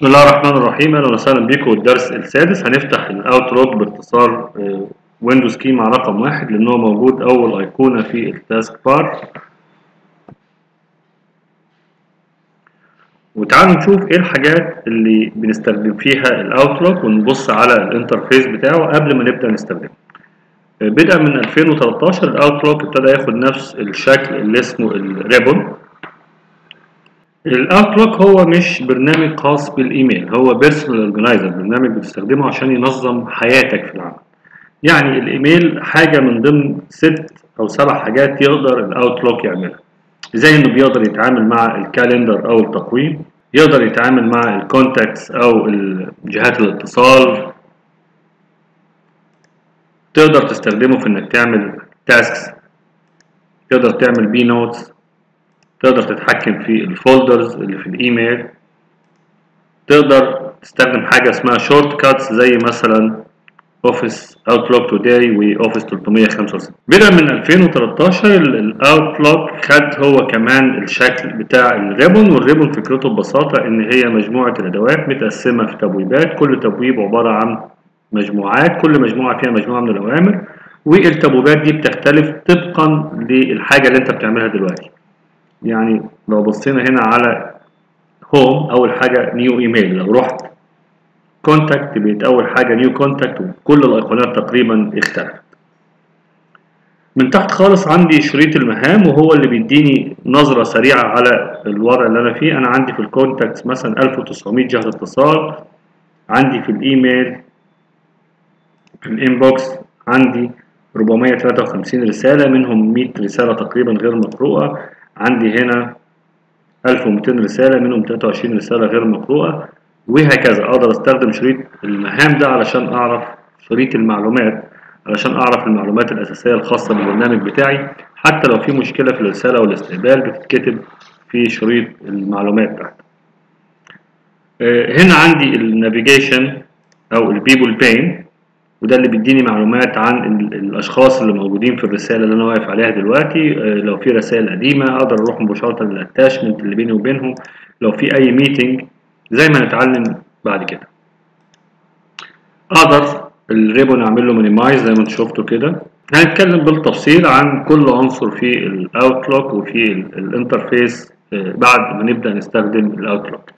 بسم الله الرحمن الرحيم اهلا وسهلا بكم الدرس السادس هنفتح الاوتلوك باختصار ويندوز كي مع رقم واحد لان هو موجود اول ايقونه في التاسك بار وتعالوا نشوف ايه الحاجات اللي بنستخدم فيها الاوتلوك ونبص على الانترفيس بتاعه قبل ما نبدا نستخدمه بدأ من 2013 الاوتلوك ابتدى ياخد نفس الشكل اللي اسمه الريبون الاوتلوك هو مش برنامج خاص بالايميل هو بيرسونال اورجنايزر برنامج بتستخدمه عشان ينظم حياتك في العمل يعني الايميل حاجه من ضمن ست او سبع حاجات يقدر الاوتلوك يعملها زي انه بيقدر يتعامل مع الكالندر او التقويم يقدر يتعامل مع الكونتاكتس او جهات الاتصال تقدر تستخدمه في انك تعمل تاسكس تقدر تعمل بي نوتس تقدر تتحكم في الفولدرز اللي في الايميل تقدر تستخدم حاجة اسمها شورت كاتس زي مثلا اوفيس اوتلوك توداي واوفيس 365 بدأ من 2013 الاوتلوك خد هو كمان الشكل بتاع الريبون والريبون فكرته ببساطة ان هي مجموعة الادوات متقسمة في تبويبات كل تبويب عبارة عن مجموعات كل مجموعة فيها مجموعة من الاوامر والتبويبات دي بتختلف طبقا للحاجة اللي انت بتعملها دلوقتي يعني لو بصينا هنا على هوم اول حاجه نيو ايميل لو رحت كونتاكت بقت اول حاجه نيو كونتاكت وكل الايقونات تقريبا اختلفت من تحت خالص عندي شريط المهام وهو اللي بيديني نظرة سريعة على الوضع اللي أنا فيه أنا عندي في الكونتاكتس مثلا 1900 جهة اتصال عندي في الإيميل في الإنبوكس عندي 453 رسالة منهم 100 رسالة تقريبا غير مقروءة عندي هنا 1200 رسالة منهم 23 رسالة غير مقروءة وهكذا أقدر أستخدم شريط المهام ده علشان أعرف شريط المعلومات علشان أعرف المعلومات الأساسية الخاصة بالبرنامج بتاعي حتى لو في مشكلة في الرسالة والاستقبال بتتكتب في شريط المعلومات بتاعتي هنا عندي النافيجيشن أو البيبول بين وده اللي بيديني معلومات عن الاشخاص اللي موجودين في الرساله اللي انا واقف عليها دلوقتي لو في رسائل قديمه اقدر اروح مباشره للاتاشمنت اللي بيني وبينهم لو في اي ميتنج زي ما نتعلم بعد كده اقدر الريبون اعمل له مينيمايز زي ما انتم شفتوا كده هنتكلم بالتفصيل عن كل عنصر في الاوتلوك وفي الانترفيس بعد ما نبدا نستخدم الاوتلوك